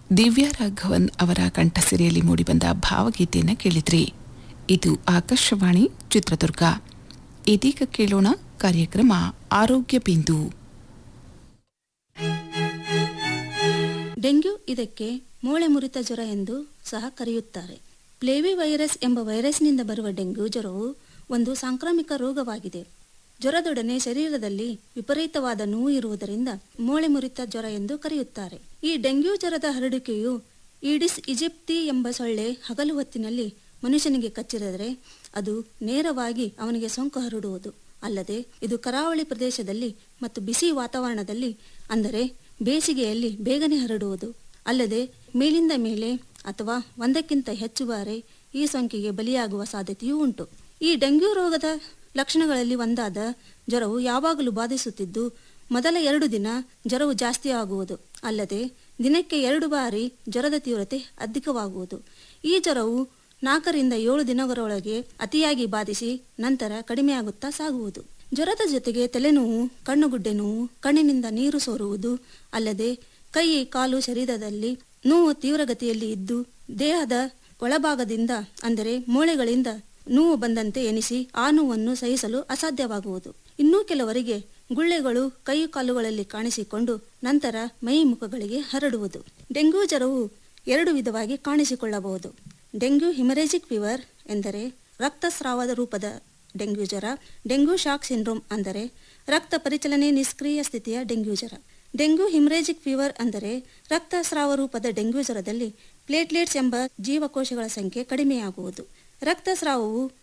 ದಿವ್ಯಾ ರಾಘವನ್ ಅವರ ಕಂಠಸಿರಿಯಲ್ಲಿ ಮೂಡಿಬಂದ ಭಾವಗೀತೆಯನ್ನು ಕೇಳಿದ್ರಿ ಇದು ಆಕಾಶವಾಣಿ ಚಿತ್ರದುರ್ಗ ಇದೀಗ ಕೇಳೋಣ ಕಾರ್ಯಕ್ರಮ ಆರೋಗ್ಯ ಬಿಂದು ಡೆಂಗ್ಯೂ ಇದಕ್ಕೆ ಮೂಳೆ ಮುರಿತ ಜ್ವರ ಎಂದು ಸಹ ಕರೆಯುತ್ತಾರೆ ಪ್ಲೇವಿ ವೈರಸ್ ಎಂಬ ವೈರಸ್ನಿಂದ ಬರುವ ಡೆಂಗ್ಯೂ ಜ್ವರವು ಒಂದು ಸಾಂಕ್ರಾಮಿಕ ರೋಗವಾಗಿದೆ ಜ್ವರದೊಡನೆ ಶರೀರದಲ್ಲಿ ವಿಪರೀತವಾದ ನೋವು ಇರುವುದರಿಂದ ಮೂಳೆ ಮುರಿತ ಜ್ವರ ಎಂದು ಕರೆಯುತ್ತಾರೆ ಈ ಡೆಂಗ್ಯೂ ಜ್ವರದ ಹರಡುವಿಕೆಯು ಈಡಿಸ್ ಇಜಿಪ್ತಿ ಎಂಬ ಸೊಳ್ಳೆ ಹಗಲು ಹೊತ್ತಿನಲ್ಲಿ ಮನುಷ್ಯನಿಗೆ ಕಚ್ಚಿದರೆ ಅದು ನೇರವಾಗಿ ಅವನಿಗೆ ಸೋಂಕು ಹರಡುವುದು ಅಲ್ಲದೆ ಇದು ಕರಾವಳಿ ಪ್ರದೇಶದಲ್ಲಿ ಮತ್ತು ಬಿಸಿ ವಾತಾವರಣದಲ್ಲಿ ಅಂದರೆ ಬೇಸಿಗೆಯಲ್ಲಿ ಬೇಗನೆ ಹರಡುವುದು ಅಲ್ಲದೆ ಮೇಲಿಂದ ಮೇಲೆ ಅಥವಾ ಒಂದಕ್ಕಿಂತ ಹೆಚ್ಚು ಬಾರಿ ಈ ಸೋಂಕಿಗೆ ಬಲಿಯಾಗುವ ಸಾಧ್ಯತೆಯೂ ಉಂಟು ಈ ಡೆಂಗ್ಯೂ ರೋಗದ ಲಕ್ಷಣಗಳಲ್ಲಿ ಒಂದಾದ ಜ್ವರವು ಯಾವಾಗಲೂ ಬಾಧಿಸುತ್ತಿದ್ದು ಮೊದಲ ಎರಡು ದಿನ ಜ್ವರವು ಜಾಸ್ತಿ ಆಗುವುದು ಅಲ್ಲದೆ ದಿನಕ್ಕೆ ಎರಡು ಬಾರಿ ಜ್ವರದ ತೀವ್ರತೆ ಅಧಿಕವಾಗುವುದು ಈ ಜ್ವರವು ನಾಲ್ಕರಿಂದ ಏಳು ದಿನಗಳೊಳಗೆ ಅತಿಯಾಗಿ ಬಾಧಿಸಿ ನಂತರ ಕಡಿಮೆಯಾಗುತ್ತಾ ಸಾಗುವುದು ಜ್ವರದ ಜೊತೆಗೆ ತಲೆನೋವು ಕಣ್ಣುಗುಡ್ಡೆ ನೋವು ಕಣ್ಣಿನಿಂದ ನೀರು ಸೋರುವುದು ಅಲ್ಲದೆ ಕೈ ಕಾಲು ಶರೀರದಲ್ಲಿ ನೋವು ತೀವ್ರಗತಿಯಲ್ಲಿ ಇದ್ದು ದೇಹದ ಒಳಭಾಗದಿಂದ ಅಂದರೆ ಮೂಳೆಗಳಿಂದ ನೋವು ಬಂದಂತೆ ಎನಿಸಿ ಆ ನೋವನ್ನು ಸಹಿಸಲು ಅಸಾಧ್ಯವಾಗುವುದು ಇನ್ನೂ ಕೆಲವರಿಗೆ ಗುಳ್ಳೆಗಳು ಕೈ ಕಾಲುಗಳಲ್ಲಿ ಕಾಣಿಸಿಕೊಂಡು ನಂತರ ಮೈ ಮುಖಗಳಿಗೆ ಹರಡುವುದು ಡೆಂಗ್ಯೂ ಜ್ವರವು ಎರಡು ವಿಧವಾಗಿ ಕಾಣಿಸಿಕೊಳ್ಳಬಹುದು ಡೆಂಗ್ಯೂ ಹಿಮರೇಜಿಕ್ ಫೀವರ್ ಎಂದರೆ ರಕ್ತಸ್ರಾವದ ರೂಪದ ಡೆಂಗ್ಯೂ ಜ್ವರ ಡೆಂಗ್ಯೂ ಶಾಕ್ ಸಿಂಡ್ರೋಮ್ ಅಂದರೆ ರಕ್ತ ಪರಿಚಲನೆ ನಿಷ್ಕ್ರಿಯ ಸ್ಥಿತಿಯ ಡೆಂಗ್ಯೂ ಜ್ವರ ಡೆಂಗ್ಯೂ ಹಿಮರೇಜಿಕ್ ಫೀವರ್ ಅಂದರೆ ರಕ್ತಸ್ರಾವ ರೂಪದ ಡೆಂಗ್ಯೂ ಜ್ವರದಲ್ಲಿ ಪ್ಲೇಟ್ಲೆಟ್ಸ್ ಎಂಬ ಜೀವಕೋಶಗಳ ಸಂಖ್ಯೆ ಕಡಿಮೆಯಾಗುವುದು ರಕ್ತಸ್ರಾವವು